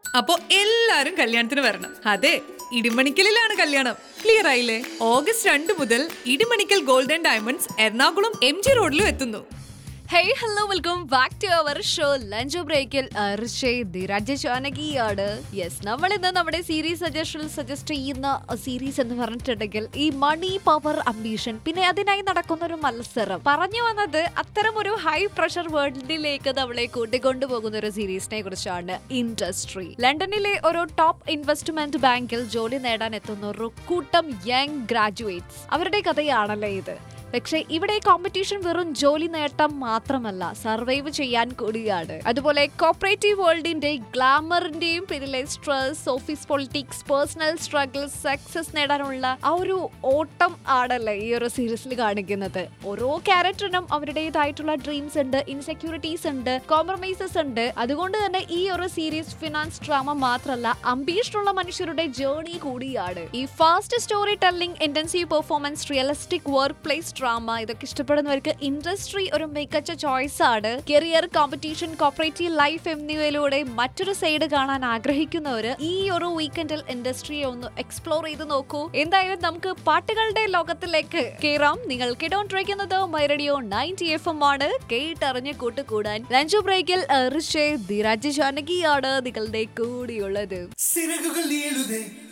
അപ്പോ എല്ലാരും കല്യാണത്തിന് വരണം അതെ ഇടിമണിക്കലിലാണ് കല്യാണം ക്ലിയർ ആയില്ലേ ഓഗസ്റ്റ് രണ്ട് മുതൽ Idimannickal golden diamonds Ernakulam M G റോഡിലും എത്തുന്നു hey hello welcome back to our show lunch ബ്രേക്കിൽ ധീരാജ് ജാനകിയാണ് യെസ് നമ്മൾ ഇന്ന് നമ്മുടെ സീരീസ് സജഷനിൽ സജസ്റ്റ് ചെയ്യുന്ന സീരീസ് എന്ന് പറഞ്ഞിട്ടുണ്ടെങ്കിൽ ഈ മണി പവർ അംബീഷൻ പിന്നെ അതിനായി നടക്കുന്ന ഒരു മത്സരം പറഞ്ഞു വന്നത് അത്തരം ഒരു ഹൈ പ്രഷർ വേൾഡിലേക്ക് നമ്മളെ കൂട്ടിക്കൊണ്ടുപോകുന്ന ഒരു സീരീസിനെ കുറിച്ചാണ് ഇൻഡസ്ട്രി ലണ്ടനിലെ ഒരു ടോപ്പ് ഇൻവെസ്റ്റ്മെന്റ് ബാങ്കിൽ ജോലി നേടാൻ എത്തുന്ന ഒരു കൂട്ടം യങ് ഗ്രാജുവേറ്റ്സ് അവരുടെ കഥയാണല്ലേ ഇത് പക്ഷേ ഇവിടെ കോമ്പറ്റീഷൻ വെറും ജോലി നേട്ടം മാത്രമല്ല സർവൈവ് ചെയ്യാൻ കൂടിയാണ് അതുപോലെ കോപ്പറേറ്റീവ് വേൾഡിന്റെ ഗ്ലാമറിന്റെയും പിന്നിലെ stress office politics personal struggle success നേടാനുള്ള ആ ഒരു ഓട്ടം ആണല്ലേ ഈ ഒരു സീരീസിൽ കാണിക്കുന്നത് ഓരോ ക്യാരക്ടറിനും അവരുടേതായിട്ടുള്ള ഡ്രീംസ് ഉണ്ട് ഇൻസെക്യൂരിറ്റീസ് ഉണ്ട് കോംപ്രമൈസസ് ഉണ്ട് അതുകൊണ്ട് തന്നെ ഈ ഒരു സീരീസ് ഫിനാൻസ് ഡ്രാമ മാത്രമല്ല അംബീഷനുള്ള മനുഷ്യരുടെ ജേർണി കൂടിയാണ് ഈ fast storytelling intensive performance realistic workplace drama ഇതൊക്കെ ഇഷ്ടപ്പെടുന്നവർക്ക് ഇൻഡസ്ട്രി ഒരു മികച്ച ചോയ്സ് ആണ് കരിയർ കോമ്പറ്റീഷൻ കോപ്പറേറ്റീവ് ലൈഫ് എന്നിവയിലൂടെ മറ്റൊരു സൈഡ് കാണാൻ ആഗ്രഹിക്കുന്നവര് ഈ ഒരു വീക്കെൻഡിൽ ഇൻഡസ്ട്രിയെ ഒന്ന് എക്സ്പ്ലോർ ചെയ്ത് നോക്കൂ എന്തായാലും നമുക്ക് പാട്ടുകളുടെ ലോകത്തിലേക്ക് കയറാം നിങ്ങൾ കേട്ടോണ്ടിരിക്കുന്നത് my radio ninety F M ആണ് കേട്ടറിഞ്ഞ് കൂട്ടുകൂടാൻ ലഞ്ച് ബ്രേക്കിൽ ഋഷേ ധീരാജ് ജാനകിയാണ് നിങ്ങളുടെ കൂടിയുള്ളത് സിറകുകൾ നീളുതേ